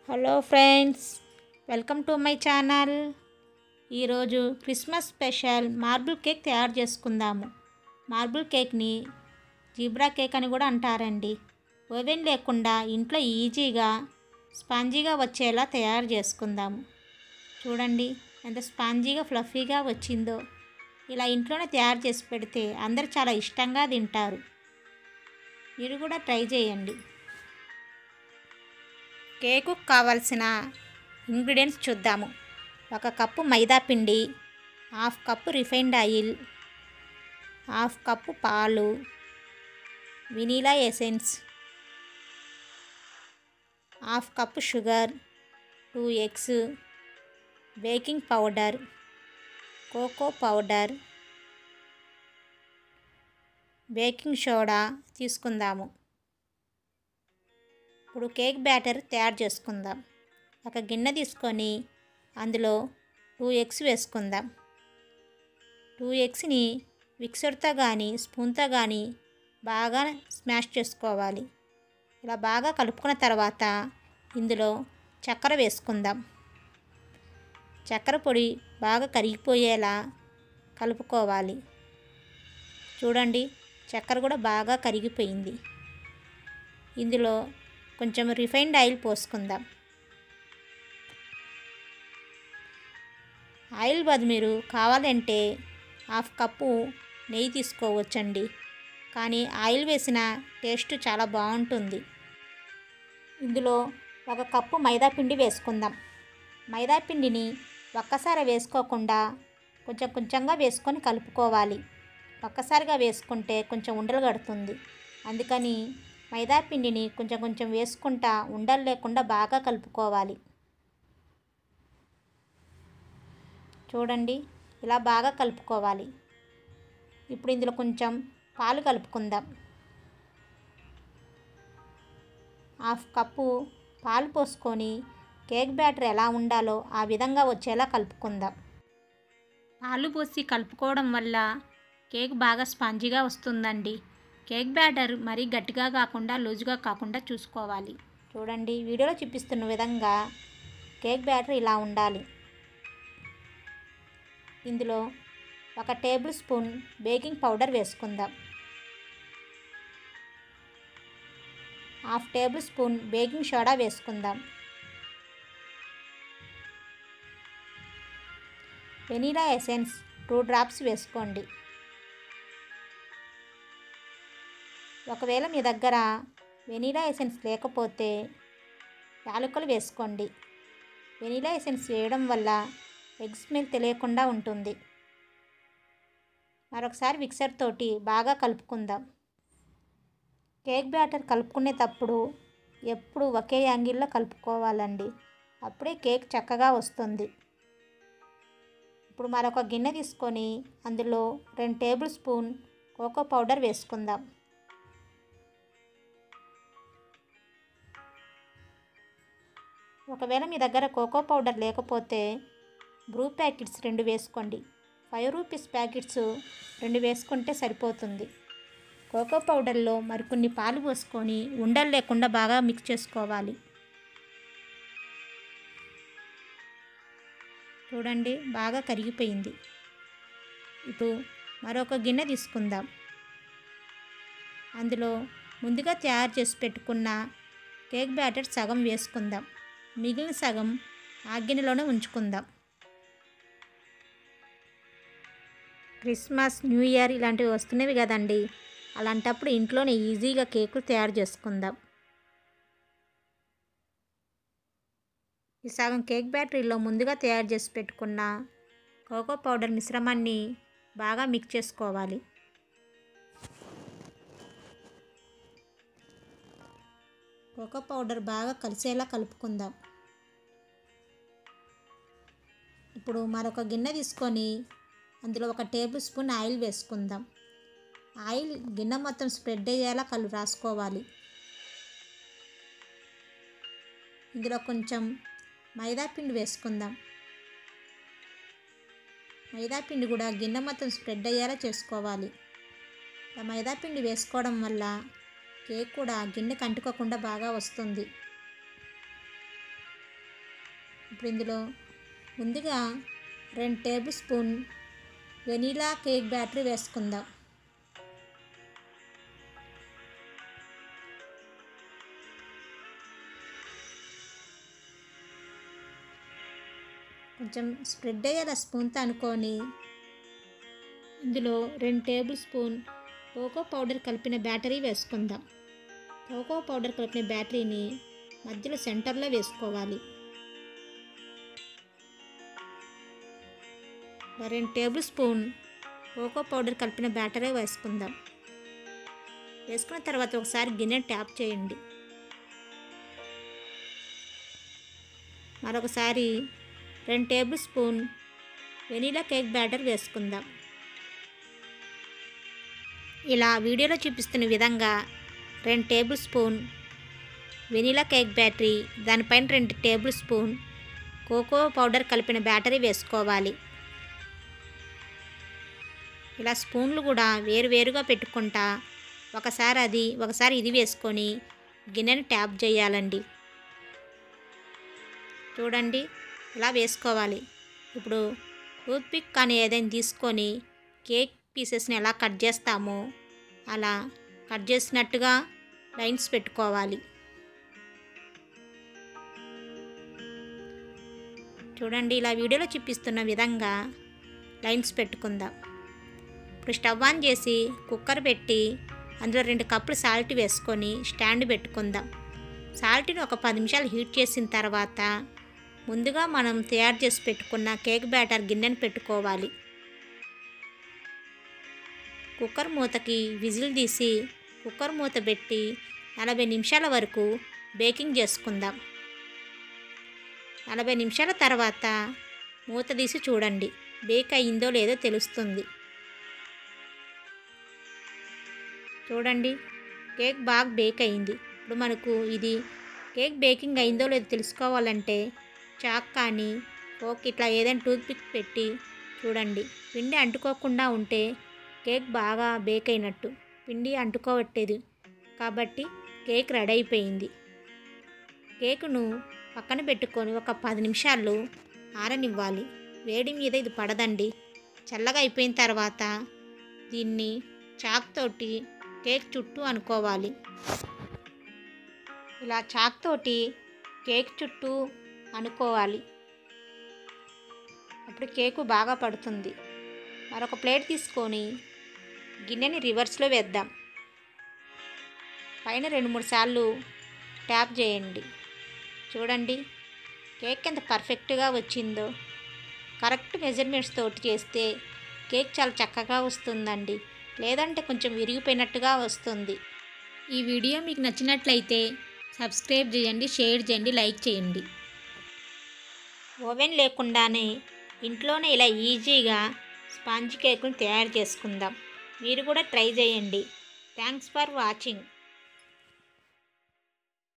hello friends welcome to my channel ఈరోజు Christmas special marble cake తయారు చేసుకుందాము marble కేక్ని జీబ్రా కేక్ అని కూడా అంటారండి ఓవెన్ లేకుండా ఇంట్లో ఈజీగా స్పాంజీగా వచ్చేలా తయారు చేసుకుందాము చూడండి ఎంత స్పాంజీగా ఫ్లఫీగా వచ్చిందో ఇలా ఇంట్లోనే తయారు చేసి పెడితే అందరు చాలా ఇష్టంగా తింటారు మీరు కూడా ట్రై చేయండి కేకు కావాల్సిన ఇంగ్రీడియంట్స్ చూద్దాము ఒక కప్పు మైదా పిండి half cup refined oil half cup పాలు vanilla essence half cup sugar two eggs baking powder cocoa powder baking soda తీసుకుందాము ఇప్పుడు కేక్ బ్యాటర్ తయారు చేసుకుందాం ఒక గిన్నె తీసుకొని అందులో టూ ఎగ్స్ వేసుకుందాం టూ ఎగ్స్ని మిక్సర్తో కానీ స్పూన్తో కానీ బాగా స్మాష్ చేసుకోవాలి ఇలా బాగా కలుపుకున్న తర్వాత ఇందులో చక్కెర వేసుకుందాం చక్కెర పొడి బాగా కరిగిపోయేలా కలుపుకోవాలి చూడండి చక్కెర కూడా బాగా కరిగిపోయింది ఇందులో కొంచెం రిఫైన్డ్ ఆయిల్ పోసుకుందాం ఆయిల్ బదులు మీరు కావాలంటే హాఫ్ కప్పు నెయ్యి తీసుకోవచ్చండి కానీ ఆయిల్ వేసిన టేస్ట్ చాలా బాగుంటుంది ఇందులో ఒక కప్పు మైదా పిండి వేసుకుందాం మైదా పిండిని ఒక్కసారి వేసుకోకుండా కొంచెం కొంచెంగా వేసుకొని కలుపుకోవాలి ఒక్కసారిగా వేసుకుంటే కొంచెం ఉండలు కడుతుంది అందుకని మైదా పిండిని కొంచెం కొంచెం వేసుకుంటా ఉండలు లేకుండా బాగా కలుపుకోవాలి చూడండి ఇలా బాగా కలుపుకోవాలి ఇప్పుడు ఇందులో కొంచెం పాలు కలుపుకుందాం హాఫ్ కప్పు పాలు పోసుకొని కేక్ బ్యాటర్ ఎలా ఉండాలో ఆ విధంగా వచ్చేలా కలుపుకుందాం పాలు పోసి కలుపుకోవడం వల్ల కేక్ బాగా స్పాంజీగా వస్తుందండి కేక్ బ్యాటర్ మరీ గట్టిగా కాకుండా లూజుగా కాకుండా చూసుకోవాలి చూడండి వీడియోలో చూపిస్తున్న విధంగా కేక్ బ్యాటర్ ఇలా ఉండాలి ఇందులో ఒక టేబుల్ స్పూన్ బేకింగ్ పౌడర్ వేసుకుందాం half tablespoon baking soda వేసుకుందాం వెనీలా ఎసెన్స్ టూ డ్రాప్స్ వేసుకోండి ఒకవేళ మీ దగ్గర వెనీలా ఎసెన్స్ లేకపోతే యాలకులు వేసుకోండి వెనీలా ఎసెన్స్ వేయడం వల్ల ఎగ్ స్మెల్ తెలియకుండా ఉంటుంది మరొకసారి మిక్సర్ తోటి బాగా కలుపుకుందాం కేక్ బ్యాటర్ కలుపుకునేటప్పుడు ఎప్పుడు ఒకే యాంగిల్లో కలుపుకోవాలండి అప్పుడే కేక్ చక్కగా వస్తుంది ఇప్పుడు మరొక గిన్నె తీసుకొని అందులో రెండు టేబుల్ స్పూన్ కోకో పౌడర్ వేసుకుందాం ఒకవేళ మీ దగ్గర కోకో పౌడర్ లేకపోతే బ్రూ ప్యాకెట్స్ రెండు వేసుకోండి ఫైవ్ రూపీస్ ప్యాకెట్స్ రెండు వేసుకుంటే సరిపోతుంది కోకో పౌడర్లో మరికొన్ని పాలు పోసుకొని ఉండలు లేకుండా బాగా మిక్స్ చేసుకోవాలి చూడండి బాగా కరిగిపోయింది ఇప్పుడు మరొక గిన్నె తీసుకుందాం అందులో ముందుగా తయారు చేసి పెట్టుకున్న కేక్ బ్యాటర్ సగం వేసుకుందాం మిగిలిన సగం ఆ గిన్నెలోనే ఉంచుకుందాం క్రిస్మస్ న్యూ ఇయర్ ఇలాంటివి వస్తున్నవి కదండి అలాంటప్పుడు ఇంట్లోనే ఈజీగా కేకులు తయారు చేసుకుందాం ఈ సగం కేక్ బ్యాటరీలో ముందుగా తయారు చేసి పెట్టుకున్న కోకో పౌడర్ మిశ్రమాన్ని బాగా మిక్స్ చేసుకోవాలి కోకో పౌడర్ బాగా కలిసేలా కలుపుకుందాం ఇప్పుడు మరొక గిన్నె తీసుకొని అందులో ఒక టేబుల్ స్పూన్ ఆయిల్ వేసుకుందాం ఆయిల్ గిన్నె మొత్తం స్ప్రెడ్ అయ్యేలా కలు రాసుకోవాలి ఇందులో కొంచెం మైదా పిండి వేసుకుందాం మైదా పిండి కూడా గిన్నె మొత్తం స్ప్రెడ్ అయ్యేలా చేసుకోవాలి ఇలా మైదా పిండి వేసుకోవడం వల్ల కేక్ కూడా గిన్నె కంటుకోకుండా బాగా వస్తుంది ఇప్పుడు ఇందులో ముందుగా రెండు tablespoon vanilla cake batter వేసుకుందాం కొంచెం స్ప్రెడ్ అయ్యేలా స్పూన్తో అనుకొని ఇందులో రెండు టేబుల్ స్పూన్ కోకో పౌడర్ కలిపిన బ్యాటరీ వేసుకుందాం కోకో పౌడర్ కలిపిన బ్యాటరీని మధ్యలో సెంటర్లో వేసుకోవాలి రెండు టేబుల్ స్పూన్ కోకో పౌడర్ కలిపిన బ్యాటరీ వేసుకుందాం వేసుకున్న తర్వాత ఒకసారి గిన్నె ట్యాప్ చేయండి మరొకసారి రెండు tablespoon vanilla cake batter వేసుకుందాం ఇలా వీడియోలో చూపిస్తున్న విధంగా రెండు tablespoon vanilla cake batter దానిపైన రెండు టేబుల్ స్పూన్ కోకో పౌడర్ కలిపిన బ్యాటరీ వేసుకోవాలి ఇలా స్పూన్లు కూడా వేరువేరుగా పెట్టుకుంటా ఒకసారి అది ఒకసారి ఇది వేసుకొని గిన్నెని ట్యాప్ చేయాలండి చూడండి ఇలా వేసుకోవాలి ఇప్పుడు టూత్పిక్ కానీ ఏదైనా తీసుకొని కేక్ పీసెస్ని ఎలా కట్ చేస్తామో అలా కట్ చేసినట్టుగా లైన్స్ పెట్టుకోవాలి చూడండి ఇలా వీడియోలో చూపిస్తున్న విధంగా లైన్స్ పెట్టుకుందాం ఇప్పుడు స్టవ్ ఆన్ చేసి కుక్కర్ పెట్టి అందులో రెండు కప్పులు సాల్ట్ వేసుకొని స్టాండ్ పెట్టుకుందాం సాల్ట్ని ఒక పది నిమిషాలు హీట్ చేసిన తర్వాత ముందుగా మనం తయారు చేసి పెట్టుకున్న కేక్ బ్యాటర్ గిన్నెని పెట్టుకోవాలి కుక్కర్ మూతకి విజిల్ తీసి కుక్కర్ మూత పెట్టి నలభై నిమిషాల వరకు బేకింగ్ చేసుకుందాం నలభై నిమిషాల తర్వాత మూత తీసి చూడండి బేక్ అయ్యిందో లేదో తెలుస్తుంది చూడండి కేక్ బాగా బేక్ అయింది ఇప్పుడు మనకు ఇది కేక్ బేకింగ్ అయిందో లేదో తెలుసుకోవాలంటే చాక్ కానీ ఓకే ఇట్లా ఏదైనా టూత్ పిక్ పెట్టి చూడండి పిండి అంటుకోకుండా ఉంటే కేక్ బాగా బేక్ అయినట్టు పిండి అంటుకోవట్టేది కాబట్టి కేక్ రెడీ అయిపోయింది కేకును పక్కన పెట్టుకొని ఒక పది నిమిషాలు ఆరనివ్వాలి వేడి మీద ఇది పడదండి చల్లగా అయిపోయిన తర్వాత దీన్ని చాక్ తోటి కేక్ చుట్టూ అనుకోవాలి ఇలా చాక్ తోటి కేక్ చుట్టూ అనుకోవాలి అప్పుడు కేకు బాగా పడుతుంది మరొక ప్లేట్ తీసుకొని గిన్నెని రివర్స్లో వేద్దాం పైన రెండు మూడు సార్లు ట్యాప్ చేయండి చూడండి కేక్ ఎంత పర్ఫెక్ట్గా వచ్చిందో కరెక్ట్ మెజర్మెంట్స్ తోటి చేస్తే కేక్ చాలా చక్కగా వస్తుందండి లేదంటే కొంచెం విరిగిపోయినట్టుగా వస్తుంది ఈ వీడియో మీకు నచ్చినట్లయితే సబ్స్క్రైబ్ చేయండి షేర్ చేయండి లైక్ చేయండి ఓవెన్ లేకుండానే ఇంట్లోనే ఇలా ఈజీగా స్పాంజ్ కేకును తయారు చేసుకుందాం మీరు కూడా ట్రై చేయండి థ్యాంక్స్ ఫర్ వాచింగ్